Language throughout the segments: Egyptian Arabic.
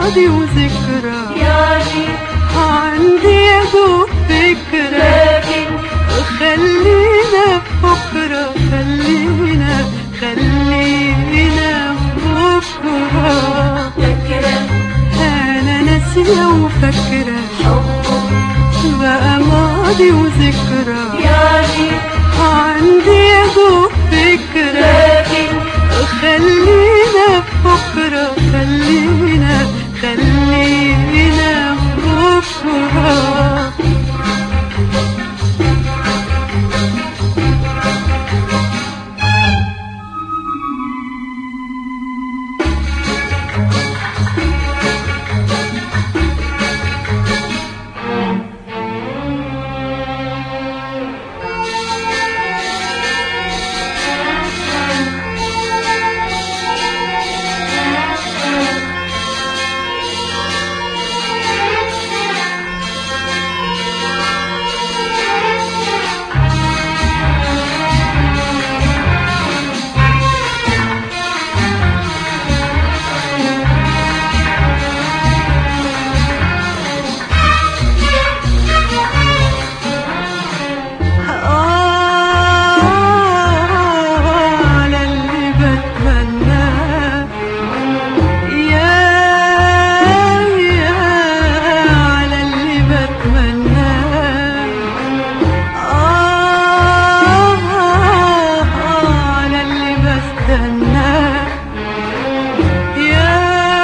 ماضي وذكرى يعني عندي يا دوب فكرة لكن خلينا في بكرة خلينا خلينا في بكرة فكرة أنا ناسية وفاكرة حبه بقى ماضي وذكرى يعني عندي يا دوب فكرة لكن خلينا في بكرة خلينا خلينا في بكرة على اللي بتمناه يا يا على اللي بتمناه آه على اللي بستناه يا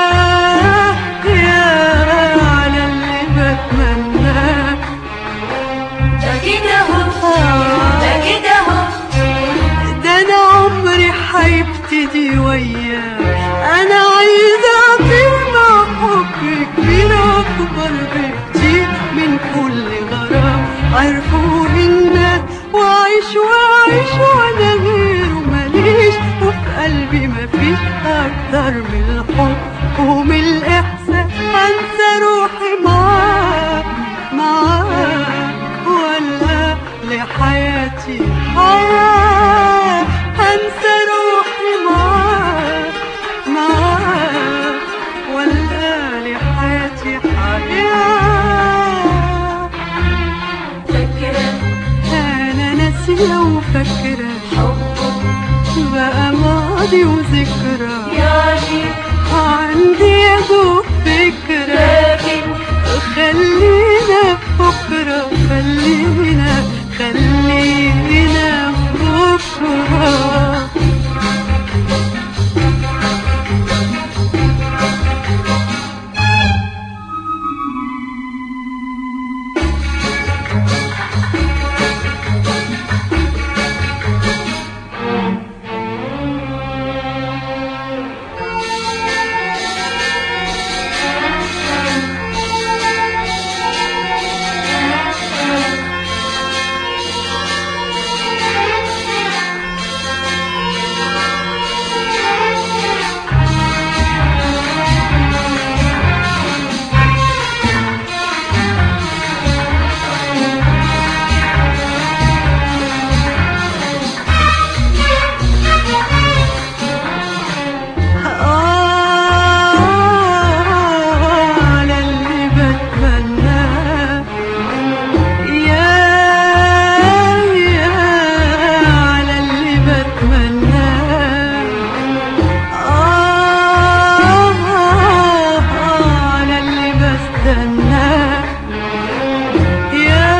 يا على اللي بتمناه ده كده هو ده كده هو ده انا عمري هيبتدي وياه انا عايزه اطير مع حب كبير اكبر بكتير من كل غرام عرفوا الناس واعيش واعيش وانا غيره ماليش وفي قلبي مفيش اكتر من الحب ومن الاحساس انسى روحي معاه معاه ولا لحياتي حياة هنسى روحي معاه معاه ولا لحياتي حياة فكرة أنا ناسية وفاكرة حبه بقى ماضي وذكرى يعني عندي يا دوب فكرة لكن خلينا في بكرة خلينا خلينا في بكرة على اللي بتمناه يا يا على اللي بتمناه آه على اللي بستناه يا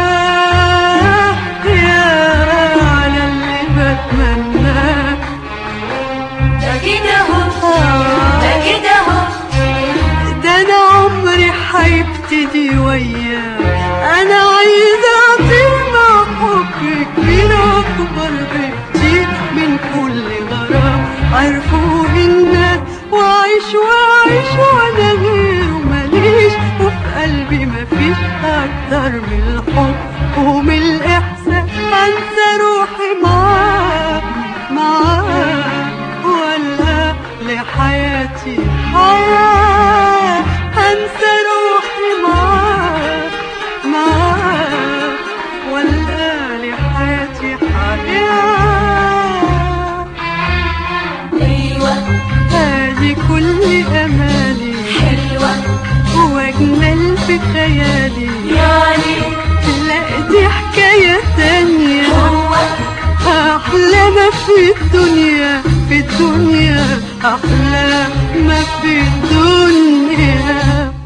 يا على اللي بتمناه ده كده هو ده كده هو ده انا عمري هيبتدي وياه انا عايزه اطير مع حب كبير اكبر بكتير من كل غرام عرفوا الناس واعيش واعيش وانا غيره ماليش وفي قلبي مفيش اكتر من الحب ومن الاحساس انسى روحي معاه معاه ولا لحياتي حياة هنسى روحي معاه معاه ولا لحياتي حياة ايوه هذه كل أمالي حلوة في خيالي يعني لا دي حكاية تانية هو أحلى ما في الدنيا في الدنيا أحلى ما في الدنيا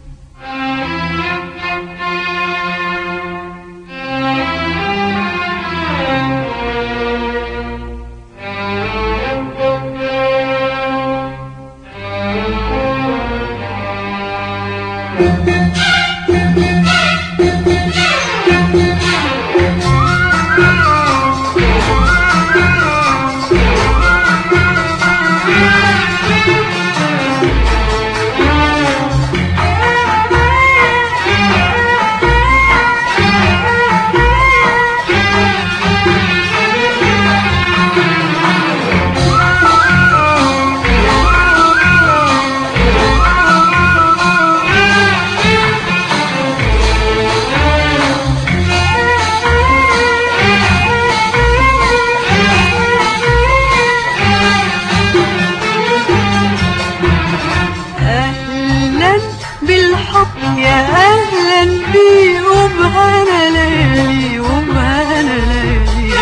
أهلا بالحب يا أهلا بي وبهنا ليالي وبهنا ليالي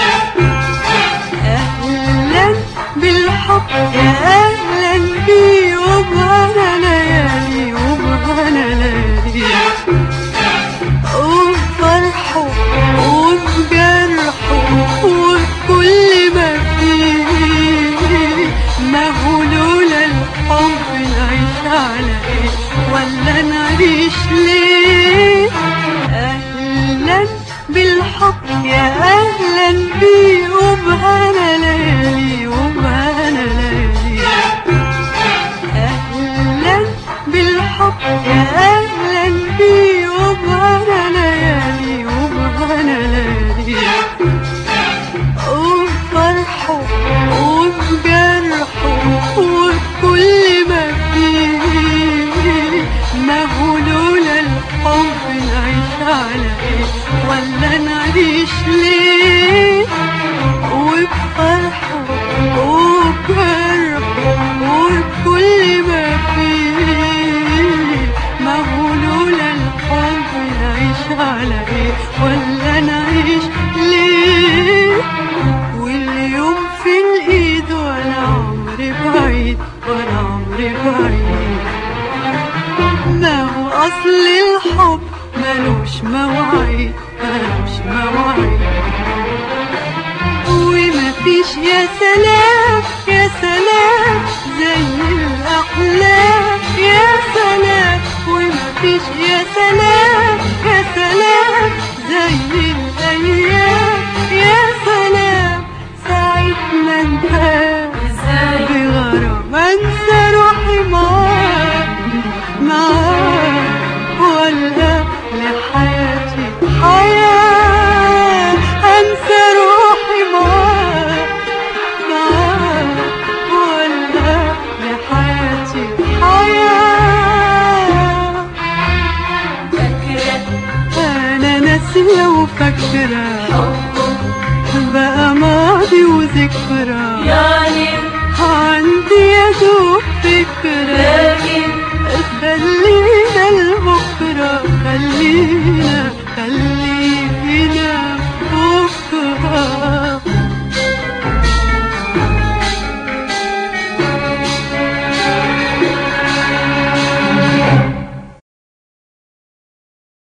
أهلا بالحب يا أهلا بي وبهنا ليالي وبهنا ليالي وبفرحه وبجرحه وبكل ما فيه ما هو لولا الحب نعيش على ايه ولا نعيش ليه اهلا بالحب يا اهلا بيه وبهنا ليالي وبهنا ليالي أهلا بالحب يا أهلا بي وبهنا ليالي وبهنا ليالي وبفرحه وبجرحه وبكل ما فيه ما هو لولا الحب نعيش على ايه ولا نعيش ليه وبفرحه وبجرحه وبكل ما فيه ما هو لولا الحب نعيش على ايه ولا نعيش ليه واليوم في الايد وانا عمري بعيد وانا عمري بعيد ما هو اصل الحب ملوش مواعيد ملوش مواعيد وما فيش يا سلام يا سلام زي الأحلام يا سلام وما فيش يا سلام يا سلام زي الأيام يا سلام ساعة ما انتهى ازاي بغرام انسى روحي معاك معاك ولا لحياتي حياة انسى روحي معاك معاك ولا لحياتي حياة فاكرة انا ناسية وفاكرة حبه بقى ماضي وذكرى